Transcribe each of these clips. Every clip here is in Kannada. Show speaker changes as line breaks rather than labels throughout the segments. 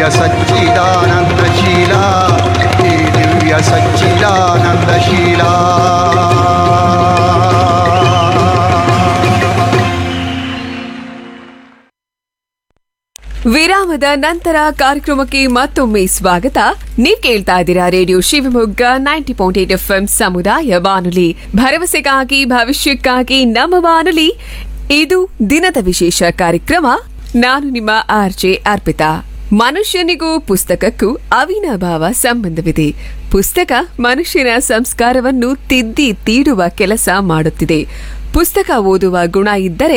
ದಿವ್ಯ ಸಚ್ಚಿದಾನಂದಶೀಲ ಹೇ ದಿವ್ಯ ಸಚ್ಚಿದಾನಂದಶೀಲ
ವಿರಾಮದ ನಂತರ ಕಾರ್ಯಕ್ರಮಕ್ಕೆ ಮತ್ತೊಮ್ಮೆ ಸ್ವಾಗತ ನೀವ್ ಕೇಳ್ತಾ ಇದ್ದೀರಾ radio Shivamogga ninety point eight F ಸಮುದಾಯ ಬಾನುಲಿ ಭರವಸೆಗಾಗಿ ಭವಿಷ್ಯಕ್ಕಾಗಿ ನಮ್ಮ ಬಾನುಲಿ ಇದು ದಿನದ ವಿಶೇಷ ಕಾರ್ಯಕ್ರಮ ನಾನು ನಿಮ್ಮ ಆರ್ಜೆ ಅರ್ಪಿತಾ ಮನುಷ್ಯನಿಗೂ ಪುಸ್ತಕಕ್ಕೂ ಅವಿನಾಭಾವ ಸಂಬಂಧವಿದೆ ಪುಸ್ತಕ ಮನುಷ್ಯನ ಸಂಸ್ಕಾರವನ್ನು ತಿದ್ದಿ ತೀಡುವ ಕೆಲಸ ಮಾಡುತ್ತಿದೆ ಪುಸ್ತಕ ಓದುವ ಗುಣ ಇದ್ದರೆ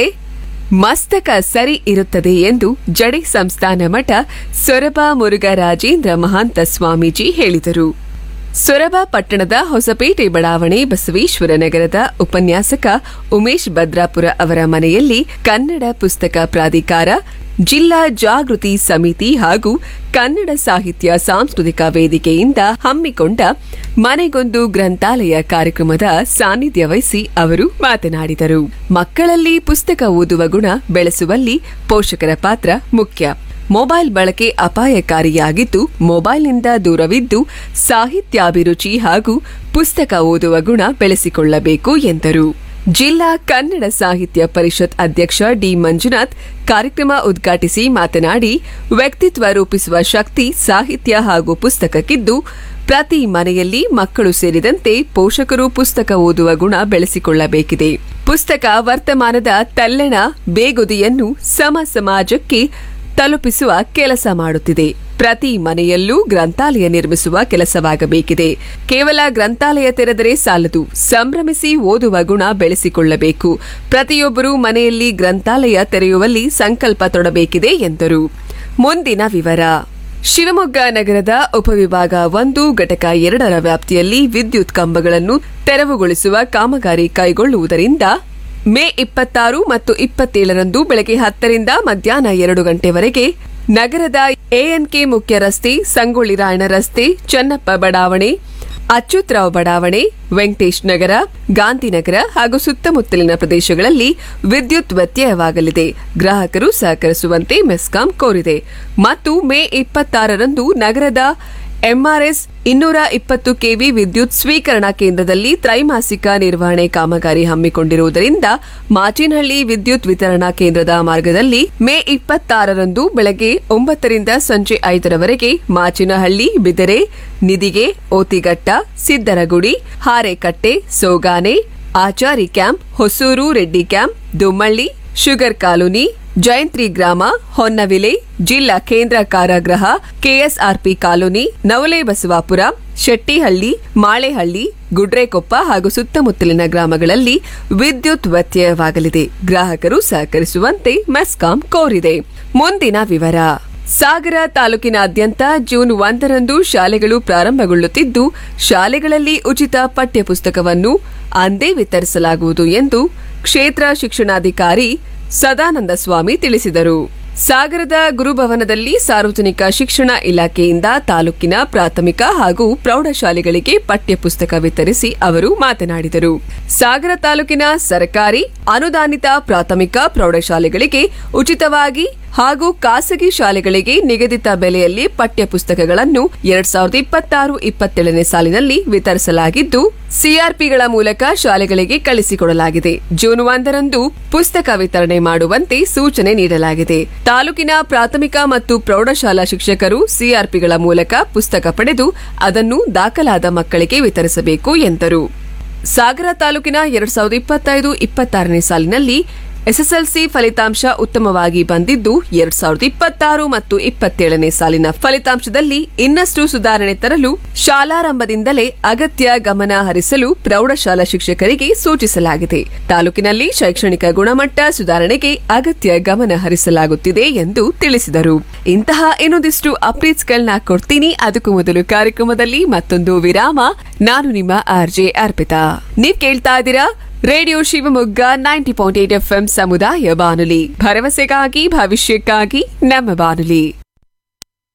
ಮಸ್ತಕ ಸರಿ ಇರುತ್ತದೆ ಎಂದು ಜಡೆ ಸಂಸ್ಥಾನ ಮಠ ಸೊರಬ ಮುರುಘರಾಜೇಂದ್ರ ಮಹಾಂತ ಸ್ವಾಮೀಜಿ ಹೇಳಿದರು ಸೊರಬ ಪಟ್ಟಣದ ಹೊಸಪೇಟೆ ಬಡಾವಣೆ ಬಸವೇಶ್ವರ ನಗರದ ಉಪನ್ಯಾಸಕ ಉಮೇಶ್ ಭದ್ರಾಪುರ ಅವರ ಮನೆಯಲ್ಲಿ ಕನ್ನಡ ಪುಸ್ತಕ ಪ್ರಾಧಿಕಾರ ಜಿಲ್ಲಾ ಜಾಗೃತಿ ಸಮಿತಿ ಹಾಗೂ ಕನ್ನಡ ಸಾಹಿತ್ಯ ಸಾಂಸ್ಕೃತಿಕ ವೇದಿಕೆಯಿಂದ ಹಮ್ಮಿಕೊಂಡ ಮನೆಗೊಂದು ಗ್ರಂಥಾಲಯ ಕಾರ್ಯಕ್ರಮದ ಸಾನ್ನಿಧ್ಯ ವಹಿಸಿ ಅವರು ಮಾತನಾಡಿದರು ಮಕ್ಕಳಲ್ಲಿ ಪುಸ್ತಕ ಓದುವ ಗುಣ ಬೆಳೆಸುವಲ್ಲಿ ಪೋಷಕರ ಪಾತ್ರ ಮುಖ್ಯ ಮೊಬೈಲ್ ಬಳಕೆ ಅಪಾಯಕಾರಿಯಾಗಿದ್ದು ಮೊಬೈಲ್ನಿಂದ ದೂರವಿದ್ದು ಸಾಹಿತ್ಯಾಭಿರುಚಿ ಹಾಗೂ ಪುಸ್ತಕ ಓದುವ ಗುಣ ಬೆಳೆಸಿಕೊಳ್ಳಬೇಕು ಎಂದರು ಜಿಲ್ಲಾ ಕನ್ನಡ ಸಾಹಿತ್ಯ ಪರಿಷತ್ ಅಧ್ಯಕ್ಷ ಡಿ ಮಂಜುನಾಥ್ ಕಾರ್ಯಕ್ರಮ ಉದ್ಘಾಟಿಸಿ ಮಾತನಾಡಿ ವ್ಯಕ್ತಿತ್ವ ರೂಪಿಸುವ ಶಕ್ತಿ ಸಾಹಿತ್ಯ ಹಾಗೂ ಪುಸ್ತಕಕ್ಕಿದ್ದು ಪ್ರತಿ ಮನೆಯಲ್ಲಿ ಮಕ್ಕಳು ಸೇರಿದಂತೆ ಪೋಷಕರು ಪುಸ್ತಕ ಓದುವ ಗುಣ ಬೆಳೆಸಿಕೊಳ್ಳಬೇಕಿದೆ ಪುಸ್ತಕ ವರ್ತಮಾನದ ತಲ್ಲಣ ಬೇಗುದಿಯನ್ನು ಸಮ ಸಮಾಜಕ್ಕೆ ತಲುಪಿಸುವ ಕೆಲಸ ಮಾಡುತ್ತಿದೆ ಪ್ರತಿ ಮನೆಯಲ್ಲೂ ಗ್ರಂಥಾಲಯ ನಿರ್ಮಿಸುವ ಕೆಲಸವಾಗಬೇಕಿದೆ ಕೇವಲ ಗ್ರಂಥಾಲಯ ತೆರೆದರೆ ಸಾಲದು ಸಂಭ್ರಮಿಸಿ ಓದುವ ಗುಣ ಬೆಳೆಸಿಕೊಳ್ಳಬೇಕು ಪ್ರತಿಯೊಬ್ಬರೂ ಮನೆಯಲ್ಲಿ ಗ್ರಂಥಾಲಯ ತೆರೆಯುವಲ್ಲಿ ಸಂಕಲ್ಪ ತೊಡಬೇಕಿದೆ ಎಂದರು ಮುಂದಿನ ವಿವರ ಶಿವಮೊಗ್ಗ ನಗರದ ಉಪವಿಭಾಗ ಒಂದು ಘಟಕ ಎರಡರ ವ್ಯಾಪ್ತಿಯಲ್ಲಿ ವಿದ್ಯುತ್ ಕಂಬಗಳನ್ನು ತೆರವುಗೊಳಿಸುವ ಕಾಮಗಾರಿ ಕೈಗೊಳ್ಳುವುದರಿಂದ ಮೇ ಇಪ್ಪತ್ತಾರು ಮತ್ತು ಇಪ್ಪತ್ತೇಳರಂದು ಬೆಳಗ್ಗೆ ಹತ್ತರಿಂದ ಮಧ್ಯಾಹ್ನ ಎರಡು ಗಂಟೆವರೆಗೆ ನಗರದ ಎಎನ್ಕೆ ಮುಖ್ಯ ರಸ್ತೆ ಸಂಗೊಳ್ಳಿ ರಾಯಣ್ಣ ರಸ್ತೆ ಚನ್ನಪ್ಪ ಬಡಾವಣೆ ಅಚ್ಯುತ್ರಾವ್ ಬಡಾವಣೆ ವೆಂಕಟೇಶ್ ನಗರ ಗಾಂಧಿನಗರ ಹಾಗೂ ಸುತ್ತಮುತ್ತಲಿನ ಪ್ರದೇಶಗಳಲ್ಲಿ ವಿದ್ಯುತ್ ವ್ಯತ್ಯಯವಾಗಲಿದೆ ಗ್ರಾಹಕರು ಸಹಕರಿಸುವಂತೆ ಮೆಸ್ಕಾಂ ಕೋರಿದೆ ಮತ್ತು ಮೇ ಇಪ್ಪತ್ತಾರರಂದು ನಗರದ ಎಂಆರ್ಎಸ್ ಇನ್ನೂರ ಇಪ್ಪತ್ತು ಕೆವಿ ವಿದ್ಯುತ್ ಸ್ವೀಕರಣಾ ಕೇಂದ್ರದಲ್ಲಿ ತ್ರೈಮಾಸಿಕ ನಿರ್ವಹಣೆ ಕಾಮಗಾರಿ ಹಮ್ಮಿಕೊಂಡಿರುವುದರಿಂದ ಮಾಚಿನಹಳ್ಳಿ ವಿದ್ಯುತ್ ವಿತರಣಾ ಕೇಂದ್ರದ ಮಾರ್ಗದಲ್ಲಿ ಮೇ ಇಪ್ಪತ್ತಾರರಂದು ಬೆಳಗ್ಗೆ ಒಂಬತ್ತರಿಂದ ಸಂಜೆ ಐದರವರೆಗೆ ಮಾಚಿನಹಳ್ಳಿ ಬಿದರೆ ನಿದಿಗೆ ಓತಿಘಟ್ಟ Siddaragudi Harekatte Sogane Achari camp Hosur Reddy camp Dummalli sugar colony Jayantri ಗ್ರಾಮ ಹೊನ್ನವಿಲೆ ಜಿಲ್ಲಾ ಕೇಂದ್ರ ಕಾರಾಗೃಹ ಕೆಎಸ್ಆರ್ಪಿ ಕಾಲೋನಿ ನವಲೆ ಬಸವಾಪುರ ಶೆಟ್ಟಿಹಳ್ಳಿ ಮಾಳೆಹಳ್ಳಿ ಗುಡ್ರೇಕೊಪ್ಪ ಹಾಗೂ ಸುತ್ತಮುತ್ತಲಿನ ಗ್ರಾಮಗಳಲ್ಲಿ ವಿದ್ಯುತ್ ವ್ಯತ್ಯಯವಾಗಲಿದೆ ಗ್ರಾಹಕರು ಸಹಕರಿಸುವಂತೆ ಮೆಸ್ಕಾಂ ಕೋರಿದೆ ಮುಂದಿನ ವಿವರ ಸಾಗರ ತಾಲೂಕಿನಾದ್ಯಂತ ಜೂನ್ ಒಂದರಂದು ಶಾಲೆಗಳು ಪ್ರಾರಂಭಗೊಳ್ಳುತ್ತಿದ್ದು ಶಾಲೆಗಳಲ್ಲಿ ಉಚಿತ ಪಠ್ಯಪುಸ್ತಕವನ್ನು ಅಂದೇ ವಿತರಿಸಲಾಗುವುದು ಎಂದು ಕ್ಷೇತ್ರ ಶಿಕ್ಷಣಾಧಿಕಾರಿ ಸದಾನಂದ ಸ್ವಾಮಿ ತಿಳಿಸಿದರು ಸಾಗರದ ಗುರುಭವನದಲ್ಲಿ ಸಾರ್ವಜನಿಕ ಶಿಕ್ಷಣ ಇಲಾಖೆಯಿಂದ ತಾಲೂಕಿನ ಪ್ರಾಥಮಿಕ ಹಾಗೂ ಪ್ರೌಢಶಾಲೆಗಳಿಗೆ ಪಠ್ಯಪುಸ್ತಕ ವಿತರಿಸಿ ಅವರು ಮಾತನಾಡಿದರು ಸಾಗರ ತಾಲೂಕಿನ ಸರ್ಕಾರಿ ಅನುದಾನಿತ ಪ್ರಾಥಮಿಕ ಪ್ರೌಢಶಾಲೆಗಳಿಗೆ ಉಚಿತವಾಗಿ ಹಾಗೂ ಖಾಸಗಿ ಶಾಲೆಗಳಿಗೆ ನಿಗದಿತ ಬೆಲೆಯಲ್ಲಿ ಪಠ್ಯಪುಸ್ತಕಗಳನ್ನು ಎರಡ್ ಸಾವಿರದ ಇಪ್ಪತ್ತಾರು ಇಪ್ಪತ್ತೇಳನೇ ಸಾಲಿನಲ್ಲಿ ವಿತರಿಸಲಾಗಿದ್ದು ಸಿಆರ್ಪಿಗಳ ಮೂಲಕ ಶಾಲೆಗಳಿಗೆ ಕಳಿಸಿಕೊಡಲಾಗಿದೆ ಜೂನ್ ಒಂದರಂದು ಪುಸ್ತಕ ವಿತರಣೆ ಮಾಡುವಂತೆ ಸೂಚನೆ ನೀಡಲಾಗಿದೆ ತಾಲೂಕಿನ ಪ್ರಾಥಮಿಕ ಮತ್ತು ಪ್ರೌಢಶಾಲಾ ಶಿಕ್ಷಕರು ಸಿಆರ್ಪಿಗಳ ಮೂಲಕ ಪುಸ್ತಕ ಪಡೆದು ಅದನ್ನು ದಾಖಲಾದ ಮಕ್ಕಳಿಗೆ ವಿತರಿಸಬೇಕು ಎಂದರು ಸಾಗರ ತಾಲೂಕಿನ ಎರಡ್ ಸಾವಿರದ ಇಪ್ಪತ್ತೈದು ಇಪ್ಪತ್ತಾರನೇ ಸಾಲಿನಲ್ಲಿ ಎಸ್ಎಸ್ಎಲ್ಸಿ ಫಲಿತಾಂಶ ಉತ್ತಮವಾಗಿ ಬಂದಿದ್ದು ಎರಡ್ ಸಾವಿರದ ಇಪ್ಪತ್ತಾರು ಮತ್ತು ಇಪ್ಪತ್ತೇಳನೇ ಸಾಲಿನ ಫಲಿತಾಂಶದಲ್ಲಿ ಇನ್ನಷ್ಟು ಸುಧಾರಣೆ ತರಲು ಶಾಲಾರಂಭದಿಂದಲೇ ಅಗತ್ಯ ಗಮನ ಹರಿಸಲು ಪ್ರೌಢಶಾಲಾ ಶಿಕ್ಷಕರಿಗೆ ಸೂಚಿಸಲಾಗಿದೆ ತಾಲೂಕಿನಲ್ಲಿ ಶೈಕ್ಷಣಿಕ ಗುಣಮಟ್ಟ ಸುಧಾರಣೆಗೆ ಅಗತ್ಯ ಗಮನ ಹರಿಸಲಾಗುತ್ತಿದೆ ಎಂದು ತಿಳಿಸಿದರು ಇಂತಹ ಇನ್ನೊಂದಿಷ್ಟು ಅಪ್ಡೇಟ್ಸ್ಗಳನ್ನ ಕೊಡ್ತೀನಿ ಅದಕ್ಕೂ ಮೊದಲು ಕಾರ್ಯಕ್ರಮದಲ್ಲಿ ಮತ್ತೊಂದು ವಿರಾಮ ನಾನು ನಿಮ್ಮ ಆರ್ಜೆ ಅರ್ಪಿತಾ ನೀವ್ ಕೇಳ್ತಾ ಇದ್ದೀರಾ radio Shivamogga ninety point eight F ಸಮುದಾಯ ಬಾನುಲಿ ಭರವಸೆಗಾಗಿ ಭವಿಷ್ಯಕ್ಕಾಗಿ ನಮ್ಮ ಬಾನುಲಿ